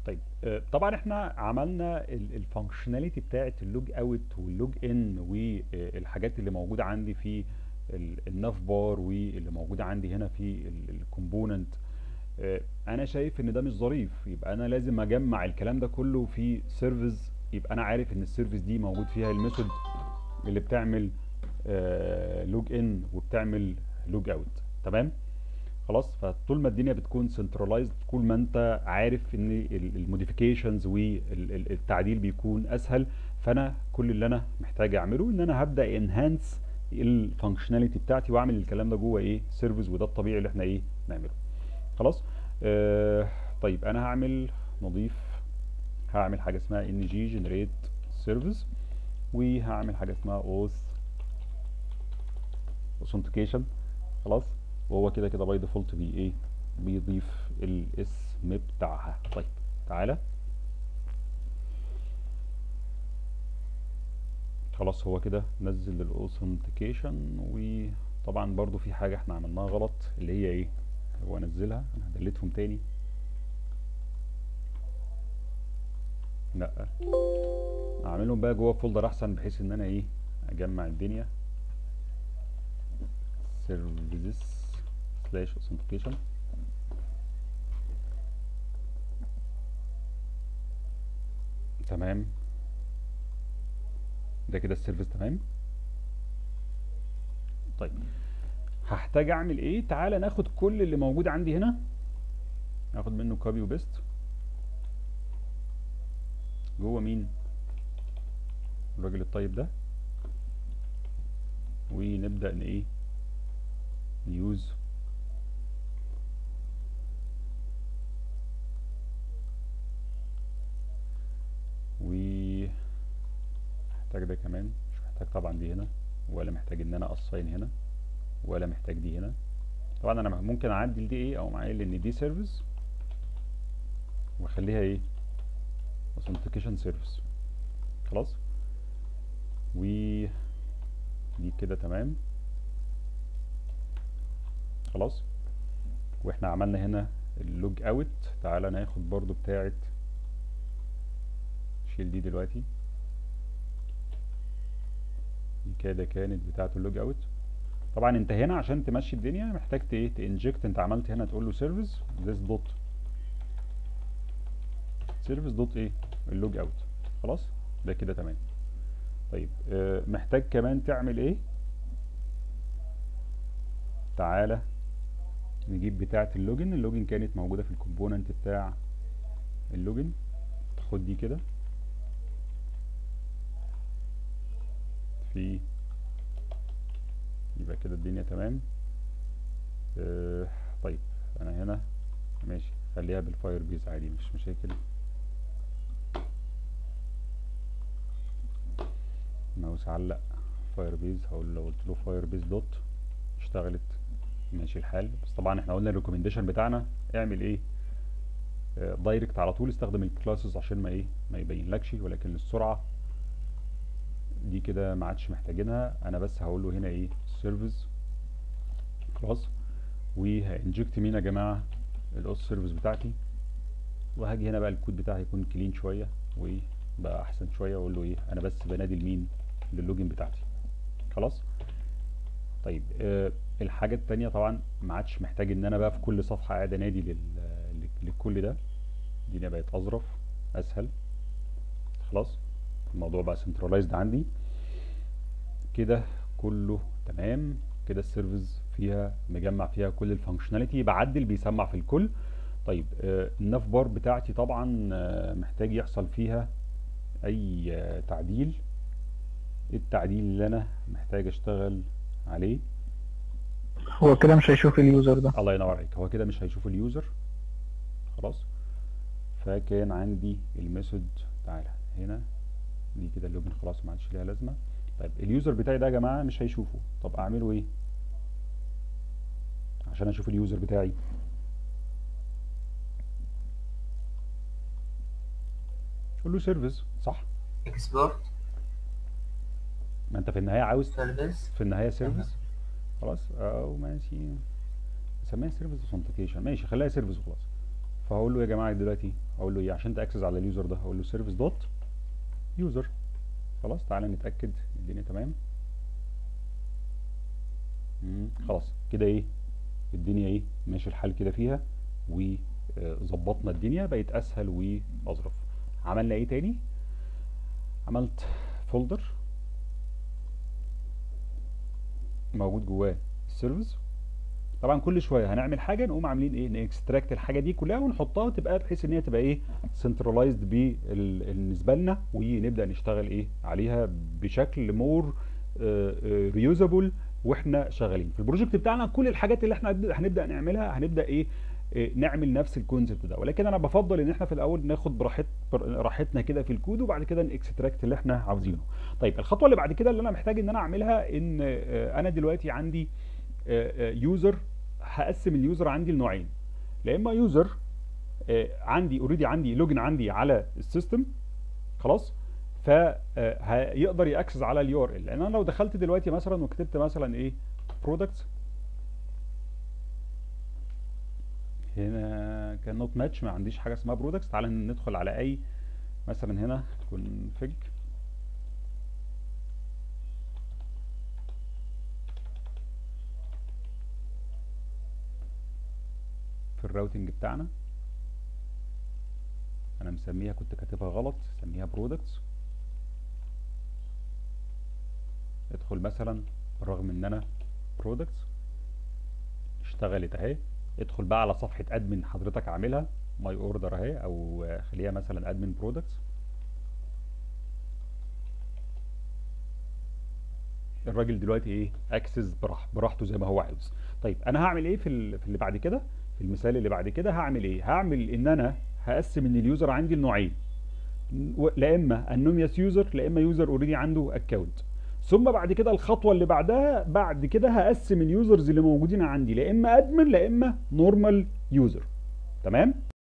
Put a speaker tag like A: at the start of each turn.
A: طيب آه، طبعا احنا عملنا الفانكشناليتي بتاعت اللوج اوت واللوج ان والحاجات اللي موجوده عندي في الناف بار واللي موجوده عندي هنا في الكومبوننت انا شايف ان ده مش ظريف يبقى انا لازم اجمع الكلام ده كله في سيرفيس يبقى انا عارف ان السيرفيس دي موجود فيها الميثود اللي بتعمل لوج ان وبتعمل لوج اوت تمام خلاص فطول ما الدنيا بتكون سنترلايزد طول ما انت عارف ان الموديفيكيشنز والتعديل بيكون اسهل فانا كل اللي انا محتاج اعمله ان انا هبدا انهانس الفانكشناليتي بتاعتي واعمل الكلام ده جوه ايه سيرفيس وده الطبيعي اللي احنا ايه نعمله خلاص آه طيب انا هعمل نضيف هعمل حاجه اسمها ان جي جنريت سيرفيس وهعمل حاجه اسمها اوث اوثنتيكيشن خلاص وهو كده كده باي ديفولت بي ايه بيضيف الاسم بتاعها طيب تعالى خلاص هو كده نزل الاوثنتيكيشن وطبعا برضو في حاجه احنا عملناها غلط اللي هي ايه هو نزلها انا هدلتهم تاني لا اعملهم بقى جوه فولدر احسن بحيث ان انا ايه اجمع الدنيا services slash authentication تمام ده كده السيرفيس تمام طيب هحتاج اعمل ايه تعالى ناخد كل اللي موجود عندي هنا اخد منه كوبي وبيست جوه مين الراجل الطيب ده ونبدا ان ايه نيوز و محتاج ده كمان مش محتاج طبعا دي هنا ولا محتاج ان انا اصين هنا ولا محتاج دي هنا طبعا انا ممكن اعدل دي ايه او معايا ان دي سيرفيس واخليها ايه authentication سيرفيس خلاص و دي كده تمام خلاص واحنا عملنا هنا اللوج اوت تعالى ناخد برضو بتاعه شيل دي دلوقتي دي كده كانت بتاعه اللوج اوت طبعا انت هنا عشان تمشي الدنيا محتاج ايه تنجكت انت عملت هنا تقول له سيرفيس this دوت سيرفيس دوت ايه اللوج اوت خلاص ده كده تمام طيب اه محتاج كمان تعمل ايه تعالى نجيب بتاعه اللوجن اللوجن كانت موجوده في الكومبوننت بتاع اللوجن تاخد دي كده في يبقى كده الدنيا تمام آه طيب انا هنا ماشي خليها بالفاير بيز عادي مش مشاكل ماوس علق فاير بيز هقول لو قلت له فاير بيز دوت اشتغلت ماشي الحال بس طبعا احنا قلنا الريكومنديشن بتاعنا اعمل ايه آه دايركت على طول استخدم الكلاسز عشان ما ايه ما يبينلكش ولكن للسرعه دي كده ما عادش محتاجينها انا بس هقول له هنا ايه سيرفيس خلاص وهانجكت مين يا جماعه الاوس سيرفيس بتاعتي وهاجي هنا بقى الكود بتاعي يكون كلين شويه وبقى احسن شويه واقول له ايه انا بس بنادي لمين للوجن بتاعتي خلاص طيب أه الحاجه التانية طبعا ما عادش محتاج ان انا بقى في كل صفحه قاعد انادي لل... لكل ده الدنيا بقت اظرف اسهل خلاص الموضوع بقى سنترلايزد عندي كده كله تمام كده السيرفيس فيها مجمع فيها كل الفانكشناليتي بعدل بيسمع في الكل طيب آه الناف بار بتاعتي طبعا آه محتاج يحصل فيها اي آه تعديل التعديل اللي انا محتاج اشتغل عليه
B: هو كده مش هيشوف اليوزر ده
A: الله ينور عليك هو كده مش هيشوف اليوزر خلاص فكان عندي الميثود تعالى هنا دي كده اللوجن خلاص ما عادش ليها لازمه طيب اليوزر بتاعي ده يا جماعه مش هيشوفه طب اعمله ايه عشان اشوف اليوزر بتاعي قول له سيرفيس صح
C: اكسبورت
A: ما انت في النهايه عاوز
C: سيرفيس
A: في النهايه سيرفيس خلاص او ماشي نسميها سيرفيس اوثنتيكيشن ماشي خليها سيرفيس وخلاص فهقول له يا جماعه دلوقتي اقول له ايه عشان تاكسس على اليوزر ده هقول له سيرفيس دوت يوزر خلاص تعالى نتاكد الدنيا تمام مم، خلاص كده ايه الدنيا ايه ماشي الحال كده فيها وظبطنا الدنيا بقت اسهل واظرف عملنا ايه تاني عملت فولدر موجود جواه السيرفيس طبعا كل شويه هنعمل حاجه نقوم عاملين ايه نكستراكت الحاجه دي كلها ونحطها وتبقى بحيث ان هي تبقى ايه سنترلايزد بالنسبه لنا ونبدا نشتغل ايه عليها بشكل مور ريوزابل واحنا شغالين في البروجكت بتاعنا كل الحاجات اللي احنا هنبدا نعملها هنبدا ايه إيه، نعمل نفس الكونسبت ده ولكن انا بفضل ان احنا في الاول ناخد براحت راحتنا كده في الكود وبعد كده نكستراكت اللي احنا عاوزينه طيب الخطوه اللي بعد كده اللي انا محتاج ان انا اعملها ان آه، انا دلوقتي عندي يوزر هقسم اليوزر عندي لنوعين لا اما يوزر عندي اوريدي عندي لوجن عندي على السيستم خلاص فهيقدر ياكسس على اليو ار ال لان انا لو دخلت دلوقتي مثلا وكتبت مثلا ايه برودكتس هنا كان نوت ماتش ما عنديش حاجه اسمها برودكتس تعال ندخل على اي مثلا هنا كونفيج في الراوتنج بتاعنا انا مسميها كنت كاتبها غلط سميها برودكتس ادخل مثلا بالرغم ان انا برودكتس اشتغلت اهي ادخل بقى على صفحة ادمن حضرتك عاملها ماي اوردر اهي او خليها مثلا ادمن برودكتس الراجل دلوقتي ايه اكسس براح براحته زي ما هو عاوز طيب انا هعمل ايه في ال- في اللي بعد كده في المثال اللي بعد كده هعمل ايه هعمل ان انا هقسم ان اليوزر عندي لنوعين و- لا اما انومياس يوزر لا اما يوزر اوريدي عنده اكونت ثم بعد كده الخطوه اللي بعدها بعد كده هقسم اليوزرز اللي موجودين عندي لا اما ادمن لا اما نورمال يوزر تمام